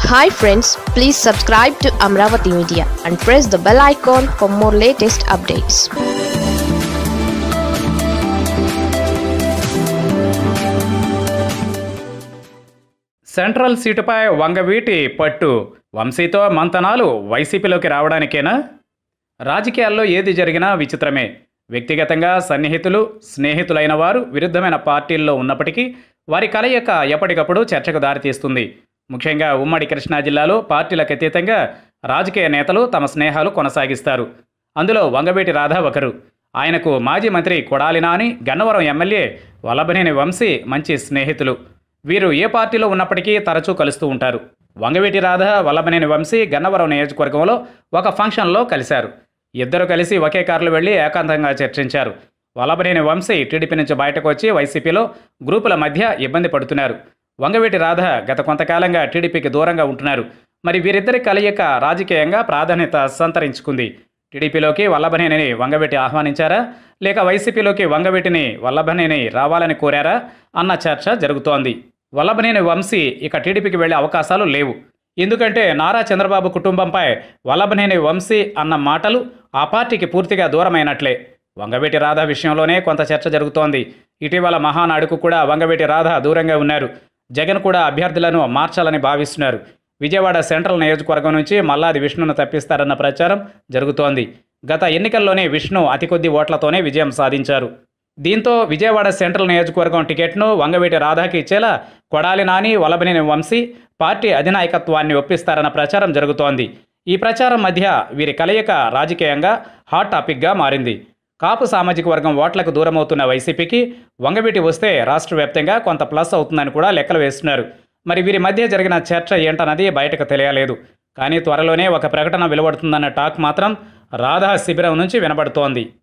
hi friends please subscribe to Amaravati media and press the bell icon for more latest updates central సీటుపై వంగవీటి పట్టు వంశీతో మంతనాలు వైసీపీలోకి రావడానికేనా రాజకీయాల్లో ఏది జరిగినా విచిత్రమే వ్యక్తిగతంగా సన్నిహితులు స్నేహితులైన వారు విరుద్ధమైన పార్టీల్లో ఉన్నప్పటికీ వారి కలయిక ఎప్పటికప్పుడు చర్చకు దారితీస్తుంది ముఖ్యంగా ఉమ్మడి కృష్ణా జిల్లాలో పార్టీలకు అతీతంగా రాజకీయ నేతలు తమ స్నేహాలు కొనసాగిస్తారు అందులో వంగవీటి రాధా ఒకరు ఆయనకు మాజీ మంత్రి కొడాలి నాని గన్నవరం ఎమ్మెల్యే వల్లభనేని వంశీ మంచి స్నేహితులు వీరు ఏ పార్టీలో ఉన్నప్పటికీ తరచూ కలుస్తూ ఉంటారు వంగవీటి రాధ వల్లభనేని వంశీ గన్నవరం నియోజకవర్గంలో ఒక ఫంక్షన్లో కలిశారు ఇద్దరు కలిసి ఒకే కారులో వెళ్లి ఏకాంతంగా చర్చించారు వల్లభనేని వంశీ టీడీపీ నుంచి బయటకు వచ్చి వైసీపీలో గ్రూపుల మధ్య ఇబ్బంది పడుతున్నారు వంగవీటి రాధ గత కొంతకాలంగా టీడీపీకి దూరంగా ఉంటున్నారు మరి వీరిద్దరి కలయిక రాజకీయంగా ప్రాధాన్యత సంతరించుకుంది టీడీపీలోకి వల్లభనేనిని వంగవీటి ఆహ్వానించారా లేక వైసీపీలోకి వంగవీటిని వల్లభనేని రావాలని కోరారా అన్న చర్చ జరుగుతోంది వల్లభనేని వంశీ ఇక టీడీపీకి వెళ్లే అవకాశాలు లేవు ఎందుకంటే నారా చంద్రబాబు కుటుంబంపై వల్లభనేని వంశీ అన్న మాటలు ఆ పార్టీకి పూర్తిగా దూరమైనట్లే వంగవీటి రాధ విషయంలోనే కొంత చర్చ జరుగుతోంది ఇటీవల మహానాడుకు కూడా వంగవీటి రాధ దూరంగా ఉన్నారు జగన్ కూడా అభ్యర్థులను మార్చాలని భావిస్తున్నారు విజయవాడ సెంట్రల్ నియోజకవర్గం నుంచి మల్లాది విష్ణును తప్పిస్తారన్న ప్రచారం జరుగుతోంది గత ఎన్నికల్లోనే విష్ణు అతి కొద్ది ఓట్లతోనే విజయం సాధించారు దీంతో విజయవాడ సెంట్రల్ నియోజకవర్గం టికెట్ను వంగవీటి రాధాకి ఇచ్చేలా కొడాలి నాని వలబనేని వంశీ పార్టీ అధినాయకత్వాన్ని ఒప్పిస్తారన్న ప్రచారం జరుగుతోంది ఈ ప్రచారం మధ్య వీరి కలయిక రాజకీయంగా హాట్ టాపిక్గా మారింది కాపు సామాజిక వర్గం ఓట్లకు దూరమవుతున్న వైసీపీకి వంగవీటి వస్తే రాష్ట్ర వ్యాప్తంగా కొంత ప్లస్ అవుతుందని కూడా లెక్కలు వేస్తున్నారు మరి వీరి మధ్య జరిగిన చర్చ ఏంటన్నది బయటకు తెలియలేదు కానీ త్వరలోనే ఒక ప్రకటన వెలువడుతుందన్న టాక్ మాత్రం రాధా శిబిరం నుంచి వినబడుతోంది